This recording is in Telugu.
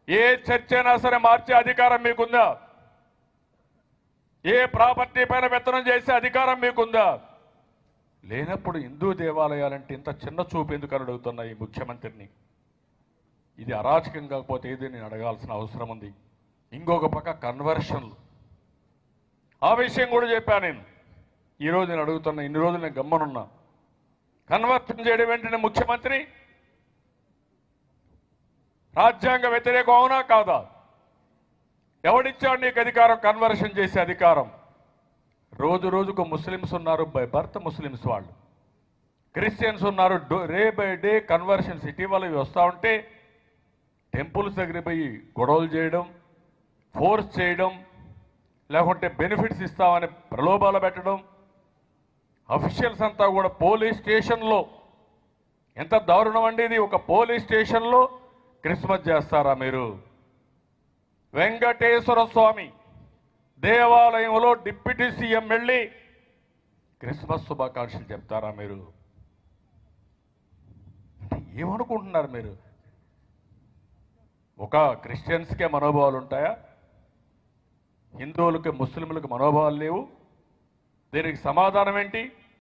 ఏ చర్చ అయినా సరే మార్చే అధికారం మీకుందా ఏ ప్రాపర్టీ పైన వెత్తనం చేసే అధికారం మీకుందా లేనప్పుడు హిందూ దేవాలయాలంటే ఇంత చిన్న చూపు ఎందుకు అని అడుగుతున్నా ఈ ముఖ్యమంత్రిని ఇది అరాచకం కాకపోతే ఏది నేను అడగాల్సిన అవసరం ఉంది ఇంకొక పక్క కన్వర్షన్లు ఆ విషయం కూడా చెప్పాను నేను ఈరోజు నేను అడుగుతున్నా ఇన్ని రోజులు నేను గమ్మనున్నా కన్వర్షన్ చేయడం వెంటనే ముఖ్యమంత్రి రాజ్యాంగ వ్యతిరేకం అవునా కాదా ఎవడిచ్చాడు నీకు అధికారం కన్వర్షన్ చేసే అధికారం రోజు రోజుకు ముస్లిమ్స్ ఉన్నారు బై బర్త్ ముస్లిమ్స్ వాళ్ళు క్రిస్టియన్స్ ఉన్నారు డో- డే బై డే కన్వర్షన్స్ ఇటీవల ఇవి వస్తూ ఉంటే టెంపుల్స్ దగ్గర పోయి గొడవలు చేయడం ఫోర్స్ చేయడం లేకుంటే బెనిఫిట్స్ ఇస్తామని ప్రలోభాలు పెట్టడం అఫీషియల్స్ అంతా కూడా పోలీస్ స్టేషన్లో ఎంత దారుణం అండి ఇది ఒక పోలీస్ స్టేషన్లో క్రిస్మస్ చేస్తారా మీరు వెంకటేశ్వర స్వామి దేవాలయంలో డిప్యూటీ సీఎం వెళ్ళి క్రిస్మస్ శుభాకాంక్షలు చెప్తారా మీరు అంటే ఏమనుకుంటున్నారు మీరు ఒక క్రిస్టియన్స్కే మనోభావాలు ఉంటాయా హిందువులకి ముస్లింలకు మనోభావాలు లేవు దీనికి సమాధానం ఏంటి